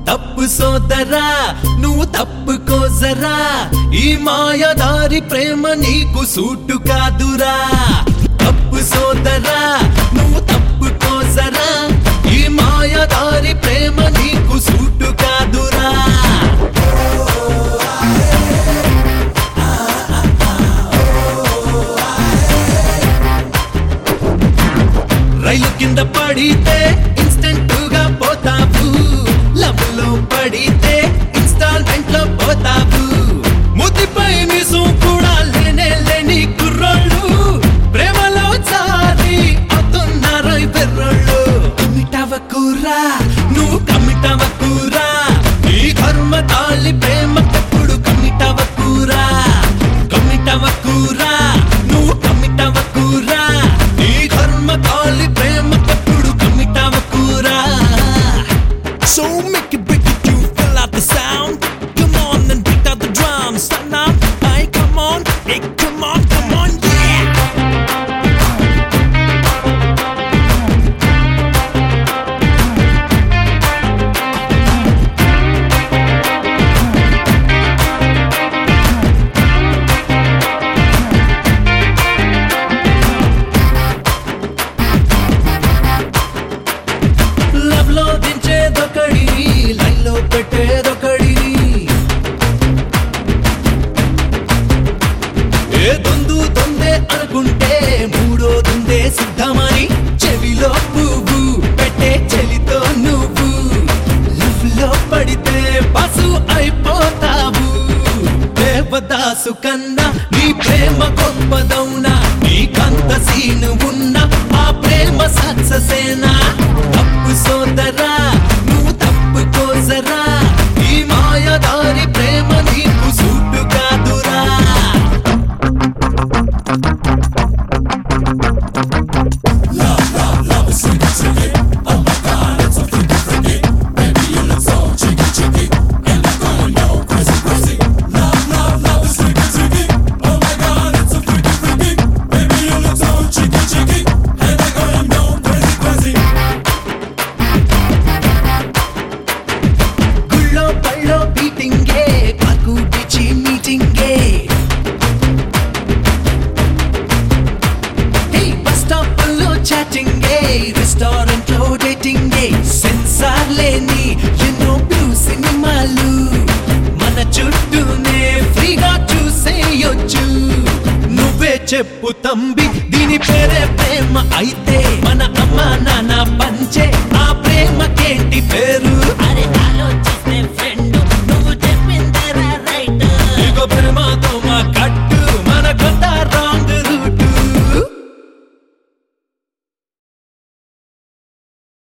తప్పు సోదరా నువ్వు తప్పుకోజరా ఈ మాయదారి ప్రేమ నీకు సూటు కాదురా తప్పు సోదరా నువ్వు తప్పుకోజరా ఈ మాయదారి ప్రేమ నీకు సూటు కాదురా రైలు కింద పడితే ఇన్స్టెంట్ గా పోతావు లవ్ లో పడితే ఇన్స్టాల్మెంట్ లో పోతావు ముద్దిపై నిజం కూడా లేనే లేని కుర్రోళ్ళు ప్రేమలో చారి అవుతున్నారు ఈ బెర్రోళ్ళు కమిటవ కూరా నువ్వు కమిటవ కూరా ఈ కర్మ తాళి ప్రేమ కప్పుడు కమిటవ కూరా కమిటవ కూరా నువ్వు కమిటవ కూరా నీ కర్మ తాళి ప్రేమ కప్పుడు కమిటవ కూరా So make it break it, you fill out the sound. Come on and beat out the drums. Stand up, hey, come on, hey, come on, come on, yeah. Love లో దించేదొకడిని లైన్ లో పెట్టేదొకడిని ఏ దొందు దొందే అనుకుంటే మూడో దొందే సిద్ధమని చెవిలో పువ్వు పెట్టే చెలితో నువ్వు లవ్ లో పడితే పసు అయిపోతావు దేవదాసు కన్నా నీ ప్రేమ గొప్పదౌనా నీకంత సీను ఉన్నా ఆ ప్రేమ సక్ససేనా తప్పు సోదరా నువ్వు తప్పు కోసరా ఈ మాయదారి ప్రేమ నీకు సూటు కాదురా గుళ్ళో పళ్ళో బీటింగే కాకు పిచ్చి మీటింగే హే బస్ స్టాప్ లో చాటింగే రెస్టారెంట్ లో డేటింగే సెన్సార్ లేని ఎన్నో బ్లూ సినిమాలు మన చుట్టూనే ఫ్రీగా చూసేయొచ్చు నువ్వే చెప్పు తంబి దీని పేరే ప్రేమ అయితే మన అమ్మ నాన్న పంచే ఆ ప్రేమకేంటి పేరు